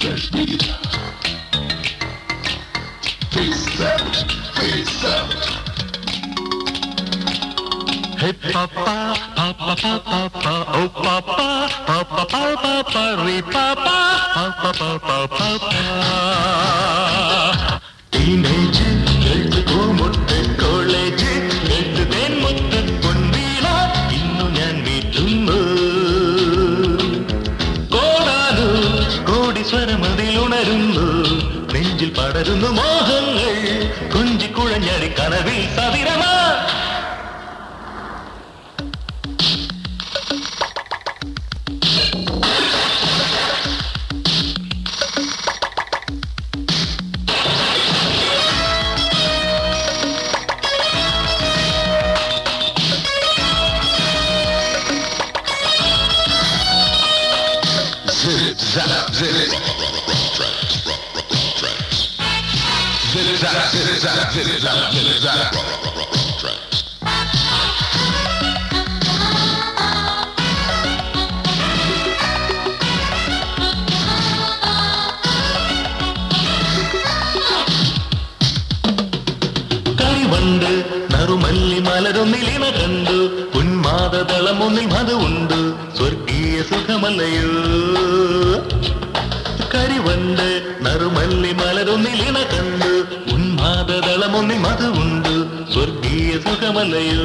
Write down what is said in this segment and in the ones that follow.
Hey papa, papa, papa, papa, oh papa, papa, papa, papa, re papa, papa, papa, papa. Teenage, എഴുത്ത് പൂമുട്ട് college എഴുത്ത് തേൻമുട്ട് പൊൻവീണ ഇന്നു ഞാൻ വീട്ടുന്നു കോടാനു കോടി സ്വരമതിലുണരുന്നു നെഞ്ചിൽ പടരുന്നു മോഹങ്ങൾ കുഞ്ചിക്കുഴഞ്ഞടി കനവിൽ സതിരമാ Zip, zap, zip it. Zip it, zap, zip it, zap, zip it, zap, zip it, zap. കരിവണ്ട് നറുമല്ലി മലരൊന്നിലിന കണ്ടു ഉന്മാദതളമൊന്നിൽ മധുണ്ട് സ്വർഗീയ സുഖമല്ലയോ കരിവണ്ട് നറുമല്ലി മലരൊന്നിലിന കണ്ടു ഉന്മാദതളമൊന്നിൽ മധുണ്ട് സ്വർഗീയ സുഖമല്ലയോ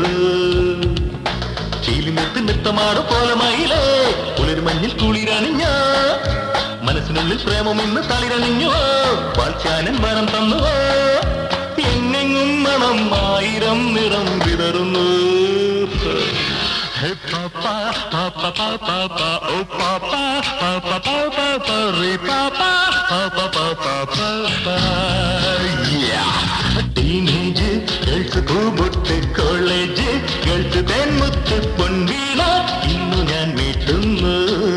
ചീലിമെത്ത് നൃത്തമാട പോലമായില്ലേ കുളിർമഞ്ഞിൽ കുളിരണിഞ്ഞ മനസ്സിനുള്ളിൽ പ്രേമം ഇന്ന് തളിരണിഞ്ഞു വാൽച്ചാനൻ വരം തന്നുവോ എന്നെങ്ങും മണം ആയിരം നിറം വിതറുന്നു ഹേ പാപ്പ, പാപ്പ, പാപ്പ, പാപ്പ, ഓ പാപ്പ, പാപ്പ, പാപ്പ, പാപ്പ, റേ പാപ്പ, പാപ്പ, പാപ്പ, പാപ്പ. Yeah. ടീനേജ് ഗേൾസ് പൂമുട്ട് കോളേജ് ഗേൾസ് തേൻമുത്ത് പൊൻവീണ ഇന്നു ഞാൻ വീട്ടുന്നു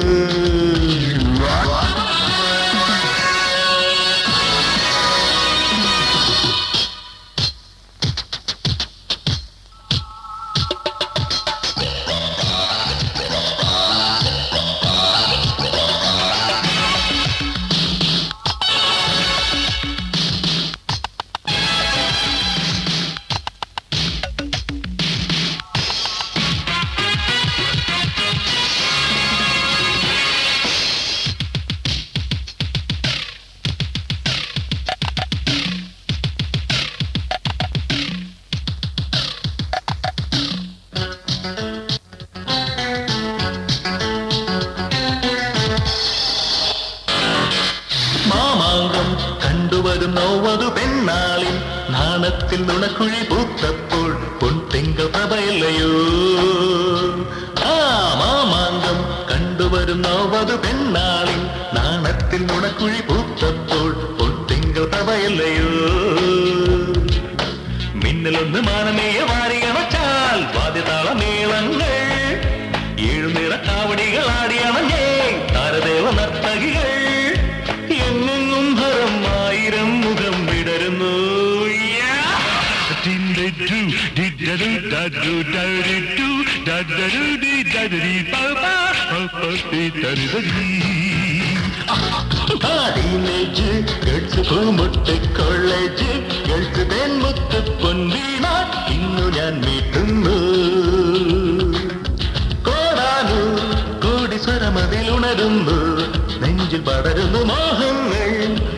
മാമാങ്കം കണ്ടുവരും നോവതു പെണ്ണാളിൻ നാണത്തിൽ നുണക്കുഴി പൂത്തപ്പോൾ പൊൻതെങ്ക പ്രഭയല്ലയോ ആ മാമാങ്കം കണ്ടുവരും നോവതു പെണ്ണാളിൻ നാണത്തിൽ നുണക്കുഴി പൂത്തപ്പോൾ പൊൻതെങ്ക പ്രഭയല്ലയോ മിന്നലൊന്ന് മാനമേയ വാരിയണച്ചാൽ വാദ്യതാള മേളങ്ങൾ ഏഴുനിറ കാവടികൾ ആടിയണഞ്ഞേ താരദേവ നർത്തകികൾ എങ്ങെങ്ങും ഹരം ആയിരം മുഖം വിടരുന്നു ടീനേജ് ഗൾസ് പൂമുട്ട് കോളേജ് ഗൾസ് തേൻമുത്ത് പൊൻവീണ ഇന്നു ഞാൻ വീട്ടുന്നു കോടാനു കോടി സ്വരമതിലുണരുന്നു നെഞ്ചിൽ പടരുന്നു മോഹങ്ങൾ